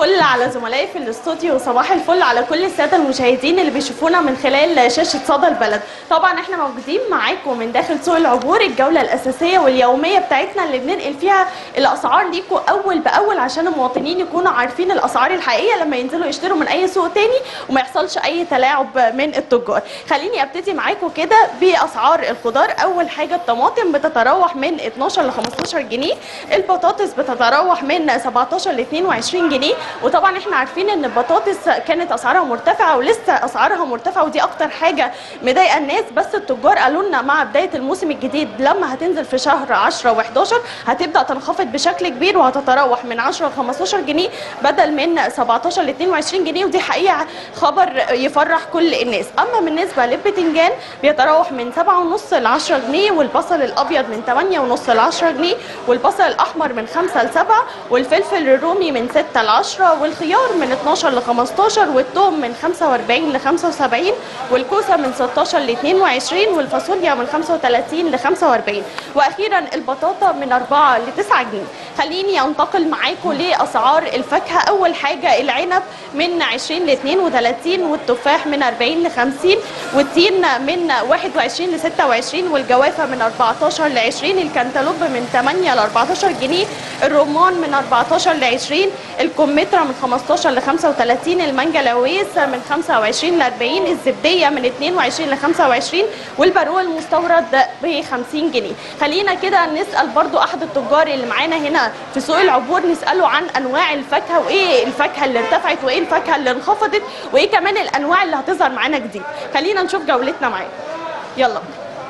الفل على زملائي في الاستوديو وصباح الفل على كل الساده المشاهدين اللي بيشوفونا من خلال شاشه صدى البلد طبعا احنا موجودين معاكم من داخل سوق العبور الجوله الاساسيه واليوميه بتاعتنا اللي بننقل فيها الاسعار ليكم اول باول عشان المواطنين يكونوا عارفين الاسعار الحقيقيه لما ينزلوا يشتروا من اي سوق تاني وما يحصلش اي تلاعب من التجار خليني ابتدي معاكم كده باسعار الخضار اول حاجه الطماطم بتتراوح من 12 ل 15 جنيه البطاطس بتتراوح من 17 ل 22 جنيه وطبعا احنا عارفين ان البطاطس كانت اسعارها مرتفعه ولسه اسعارها مرتفعه ودي اكتر حاجه مضايقه الناس بس التجار قالوا لنا مع بدايه الموسم الجديد لما هتنزل في شهر 10 و11 هتبدا تنخفض بشكل كبير وهتتراوح من 10 ل 15 جنيه بدل من 17 ل 22 جنيه ودي حقيقه خبر يفرح كل الناس اما بالنسبه للبتنجان بيتراوح من 7.5 ل 10 جنيه والبصل الابيض من 8.5 ل 10 جنيه والبصل الاحمر من 5 ل 7 والفلفل الرومي من 6 ل 10 والخيار من 12 ل 15 والثوم من 45 ل 75 والكوسه من 16 ل 22 والفاصوليا من 35 ل 45 واخيرا البطاطا من 4 ل 9 جنيه خليني انتقل معاكم لاسعار الفاكهه اول حاجه العنب من 20 ل 32 والتفاح من 40 ل 50 والتين من 21 ل 26 والجوافه من 14 ل 20 الكنتالوب من 8 ل 14 جنيه الرمان من 14 ل 20 الكمثرى من 15 ل 35 المانجا العويس من 25 ل 40 الزبديه من 22 ل 25 والبرول المستورد ب 50 جنيه خلينا كده نسال برضو احد التجار اللي معانا هنا في سوق العبور نساله عن انواع الفاكهه وايه الفاكهه اللي ارتفعت وايه الفاكهه اللي انخفضت وايه كمان الانواع اللي هتظهر معانا جديد خلينا نشوف جولتنا معاه يلا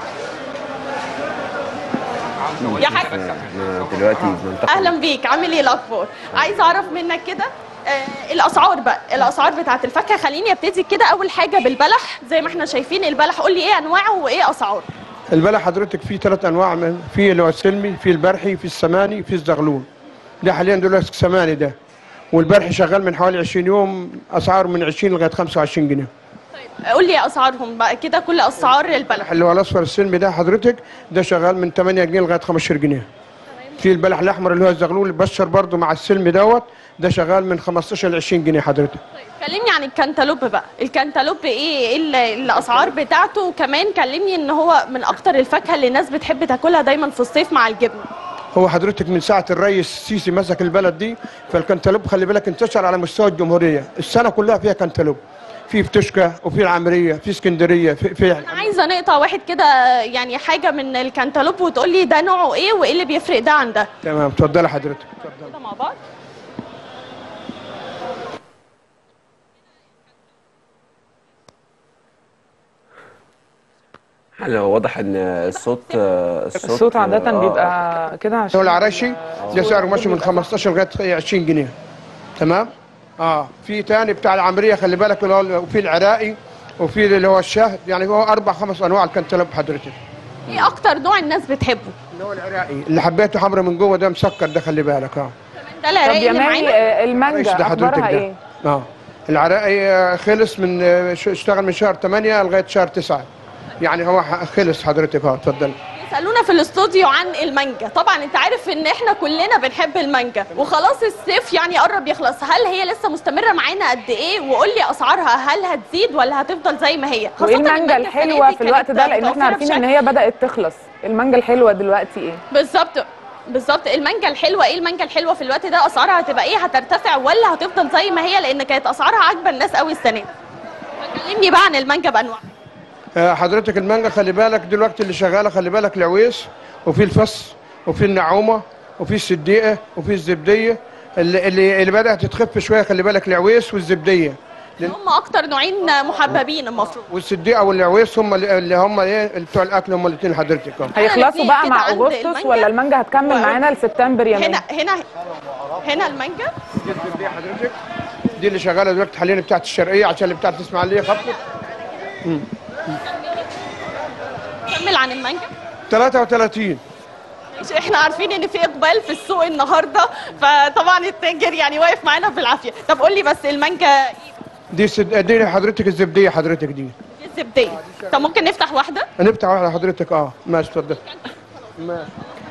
يا حاج احنا دلوقتي بننتقل اهلا بيك عامل ايه الاخبار عايز اعرف منك كده آه الاسعار بقى الاسعار بتاعت الفاكهه خليني ابتدي كده اول حاجه بالبلح زي ما احنا شايفين البلح قول لي ايه انواعه وايه اسعاره البلح حضرتك فيه ثلاث انواع من في اللي هو السلمي في البرحي في السماني في الزغلول ده حاليا دلوقتي السماني ده والبرحي شغال من حوالي 20 يوم اسعاره من 20 لغايه 25 جنيه قول لي اسعارهم بقى كده كل اسعار البلح اللي هو الاصفر السلمي ده حضرتك ده شغال من 8 جنيه لغايه 15 جنيه في البلح الاحمر اللي هو الزغلول البشر برضو مع السلمي دوت ده شغال من 15 ل 20 جنيه حضرتك كلمني عن الكنتالوب بقى الكنتالوب ايه ايه ال- الاسعار بتاعته وكمان كلمني ان هو من اكتر الفاكهه اللي الناس بتحب تاكلها دايما في الصيف مع الجبنه هو حضرتك من ساعه الرئيس السيسي مسك البلد دي فالكنتالوب خلي بالك انتشر على مستوى الجمهوريه السنه كلها فيها كنتالوب في بتشكى وفي العمريه في اسكندريه في, في انا عايزه نقطع واحد كده يعني حاجه من الكنتالوب وتقول لي ده نوعه ايه وايه اللي بيفرق ده عن ده تمام اتفضلي حضرتك اتفضلي كده مع بعض احنا واضح ان الصوت الصوت الصوت عادة آه، بيبقى كده عشان هو العراشي ده سعره ماشي من 15 لغايه 20 جنيه تمام اه في تاني بتاع العمريه خلي بالك اللي هو وفي العراقي وفي اللي هو الشهد يعني هو اربع خمس انواع الكنتالوب حضرتك ايه اكتر نوع الناس بتحبه اللي هو العراقي اللي حبيته حمرا من جوه ده مسكر ده خلي بالك اه ده طب العراقي يا اللي ماهي معانا آه، المانجا ده حضرتك اخبارها ده ايه؟ اه العراقي آه، خلص من آه، ش- اشتغل من شهر 8 لغايه شهر 9 يعني هو ح- خلص حضرتك اه اتفضل يسالونا في الاستوديو عن المانجا طبعا انت عارف ان احنا كلنا بنحب المانجا وخلاص الصيف يعني قرب يخلص هل هي لسه مستمره معانا قد ايه وقول لي اسعارها هل هتزيد ولا هتفضل زي ما هي وايه خاصة المانجا السنة الحلوه دي في الوقت كانت ده لان احنا متوفرة عارفين ان بشكل- هي بدات تخلص المانجا الحلوه دلوقتي ايه؟ بالظبط بالظبط المانجا الحلوه ايه المانجا الحلوه في الوقت ده اسعارها هتبقى ايه هترتفع ولا هتفضل زي ما هي لان كانت اسعارها عاجبه الناس قوي السنه دي كلمني بقى عن المانجا بانواعها آه، حضرتك المانجا خلي بالك دلوقتي اللي شغاله خلي بالك العويس وفي الفص وفي النعومه وفي السديقه وفي الزبديه اللي اللي, اللي بدات تخف شويه خلي بالك العويس والزبديه لأن- هم اكتر نوعين محببين المفروض والسديقه والعويس هم اللي اللي هم ايه اللي بتوع الاكل هم الاثنين حضرتك اه هيخلصوا نبتدي بقى كده مع عند اغسطس المانجا. ولا المانجا هتكمل و- معانا لسبتمبر يا هنا ماهي؟ هنا هنا المانجا دي الزبديه حضرتك دي اللي شغاله دلوقتي حاليا بتاعت الشرقيه عشان اللي بتاعت الاسماعيليه خفت كمل عن المانجا 33 مش احنا عارفين ان في اقبال في السوق النهارده فطبعا التاجر يعني واقف معانا بالعافيه طب قول لي بس المانجا دي سد... دي حضرتك الزبديه حضرتك دي ايه الزبديه طب ممكن نفتح واحده هنفتح واحده حضرتك اه ماشي اتفضل ماشي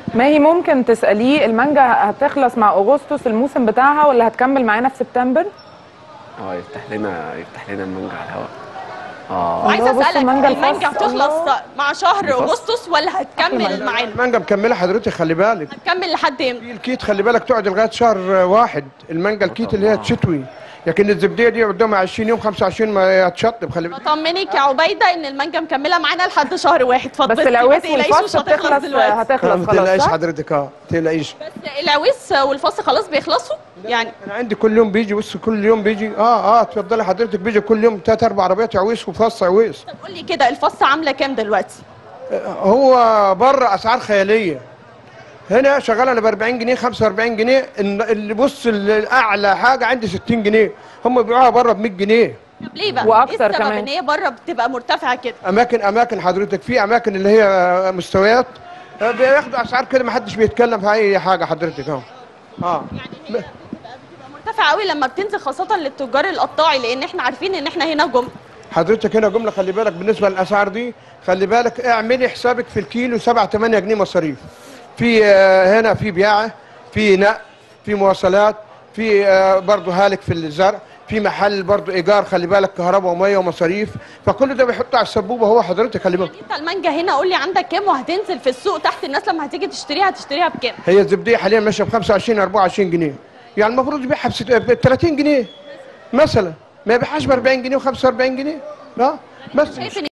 ما هي ممكن تساليه المانجا هتخلص مع اغسطس الموسم بتاعها ولا هتكمل معانا في سبتمبر اه يفتح لنا يفتح لنا المانجا على الهواء اه وعايزه الله، بص اسالك المانجا المانجا الفص. هتخلص الله. مع شهر الفص. اغسطس ولا هتكمل معانا المانجا مكمله حضرتك خلي بالك هتكمل لحد امتى في الكيت خلي بالك تقعد لغايه شهر واحد المانجا الكيت اللي هي الله. تشتوي لكن الزبديه دي قدامها 20 يوم 25 ما هتشطب خلي بالك بطمنك يا عبيده ان المانجا مكمله معانا لحد شهر واحد بس اتفضلي العويس ما تقلقيش والفص مش هتخلص هتخلص دلوقتي هتخلص ما خلاص تقلقيش صح؟ حضرتك اه ما تقلقيش بس العويس والفص خلاص بيخلصوا يعني انا عندي كل يوم بيجي بص كل يوم بيجي اه اه اتفضلي حضرتك بيجي كل يوم ثلاث اربع عربيات عويس وفص عويس طب قول لي كده الفص عامله كام دلوقتي هو بره اسعار خياليه هنا شغال انا ب 40 جنيه 45 جنيه إن- اللي بص الاعلى حاجه عندي 60 جنيه هم بيبيعوها بره ب 100 جنيه طب ليه بقى وأكتر ايه السبب كمان. ان هي بره بتبقى مرتفعه كده اماكن اماكن حضرتك في اماكن اللي هي مستويات آه، بياخدوا اسعار كده ما حدش بيتكلم في اي حاجه حضرتك اه اه بتبقى مرتفعه قوي لما بتنزل خاصه للتجار القطاعي لان احنا عارفين ان احنا هنا جمله حضرتك هنا جمله خلي بالك بالنسبه للاسعار دي خلي بالك اعملي حسابك في الكيلو 7 8 جنيه مصاريف في آه، هنا في بياعه في نق في مواصلات في آه، برضه هالك في الزرع في محل برضه ايجار خلي بالك كهرباء وميه ومصاريف فكل ده بيحطه على السبوبه هو حضرتك خلي بالك انت المانجا هنا قول لي عندك كام وهتنزل في السوق تحت الناس لما هتيجي تشتريها هتشتريها بكام هي الزبديه حاليا ماشيه ب 25 24 جنيه يعني المفروض يبيعها ب 30 جنيه مثلا ما يبيعهاش ب 40 جنيه و 45 جنيه اه بس شايف ان